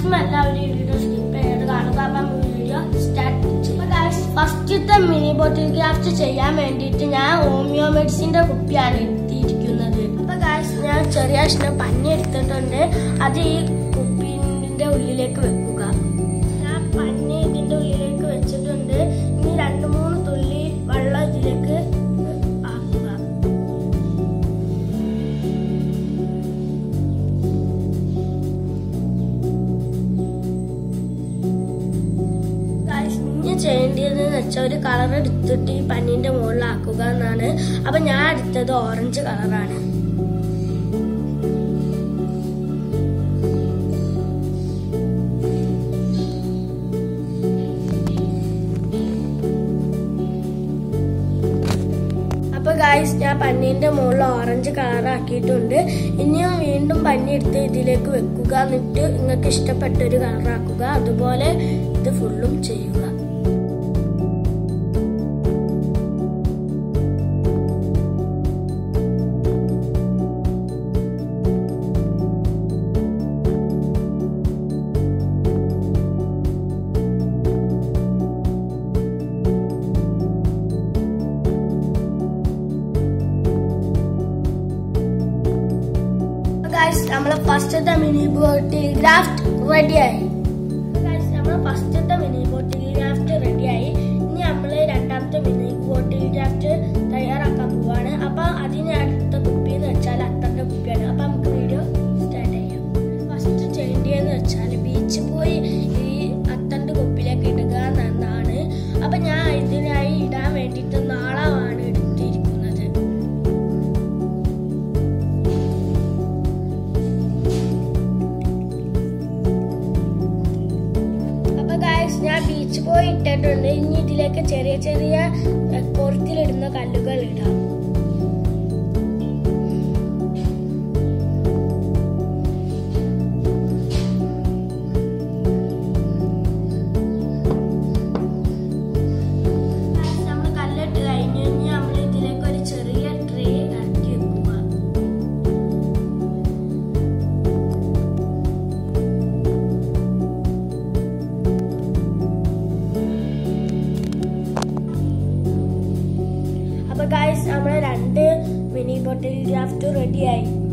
maximum എല്ലാവരും ഈ video skip ചെയ്ത് കാണുക അപ്പം വീഡിയോ സ്റ്റാർട്ട് ഫസ്റ്റത്തെ മിനി ബോട്ടിൽ ഗ്രാഫ്റ്റ് ചെയ്യാൻ വേണ്ടിയിട്ട് ഞാൻ ഹോമിയോ മെഡിസിന്റെ കുപ്പിയാണ് എടുത്തിരിക്കുന്നത് അപ്പൊ ഗായ്സ് ഞാൻ ചെറിയ കഷ്ണം പഞ്ഞി എടുത്തിട്ടുണ്ട് അത് ഈ കുപ്പിന്റെ ഉള്ളിലേക്ക് വെക്കുക ഞാൻ പഞ്ഞി ഇതിന്റെ ഉള്ളിലേക്ക് വെച്ചിട്ടുണ്ട് ഇനി രണ്ട് മൂന്ന് തുള്ളി വെള്ളം ഇതിലേക്ക് ആക്കുക Guys, ഇനി ചെയ്യേണ്ടത് വെച്ചാൽ ഒരു കളർ എടുത്തിട്ട് ഈ പന്നീന്റെ മുകളിലാക്കുക എന്നാണ് അപ്പൊ ഞാൻ എടുത്തത് ഓറഞ്ച് കളറാണ് അപ്പൊ ഗായ്സ് ഞാൻ പന്നീന്റെ മുകളിൽ ഓറഞ്ച് കളർ ആക്കിയിട്ടുണ്ട് ഇനിയും വീണ്ടും പന്നി എടുത്ത് ഇതിലേക്ക് വെക്കുക എന്നിട്ട് നിങ്ങൾക്ക് ഇഷ്ടപ്പെട്ട ഒരു കളർ ആക്കുക അതുപോലെ ഇത് ഫുള്ളും ചെയ്യുക ഗൈസ് നമ്മളെ ഫസ്റ്റത്തെ മിനി ബോട്ടിൽ ഗ്രാഫ്റ്റ് റെഡിയായി ഗൈസ് നമ്മളെ ഫസ്റ്റത്തെ മിനി ബോട്ടിൽ ഗ്രാഫ്റ്റ് റെഡിയായി ഇനി നമ്മൾ രണ്ടാമത്തെ മിനി ബോട്ടിൽ ഗ്രാഫ്റ്റ് തയ്യാറാക്കാൻ പോവാണ് അപ്പൊ അതിന് അടുത്ത കുപ്പി എന്ന് വെച്ചാൽ അത്തന്റെ കുപ്പിയാണ് അപ്പൊ നമുക്ക് വീഡിയോ സ്റ്റാർട്ട് ചെയ്യാം ഫസ്റ്റ് ചെയ്യേണ്ടതെന്ന് വെച്ചാൽ ബീച്ചിൽ പോയി ഈ അത്തന്റെ കുപ്പിയിലേക്ക് ഇടുക എന്നാണ് അപ്പൊ ഞാൻ ഇതിനായി ഇടാൻ വേണ്ടിയിട്ട് നാളമാണ് എടുത്തിരിക്കുന്നത് അപ്പൊ ഗായ്സ് ഞാൻ ബീച്ച് പോയി ഇട്ടിട്ടുണ്ട് ഇനി ഇതിലേക്ക് ചെറിയ ചെറിയ പുറത്തിലിടുന്ന കല്ലുകൾ ഇടാം നമ്മൾ കല്ലിട്ട് കഴിഞ്ഞ് ഇനി നമ്മൾ ഇതിലേക്ക് ഒരു ചെറിയ ട്രേ ഇറക്കി വെക്കുക അപ്പൊ ഗായ്സ് നമ്മളെ രണ്ട് മിനി ബോട്ടിൽ ഗ്രാഫ്റ്റ് റെഡിയായി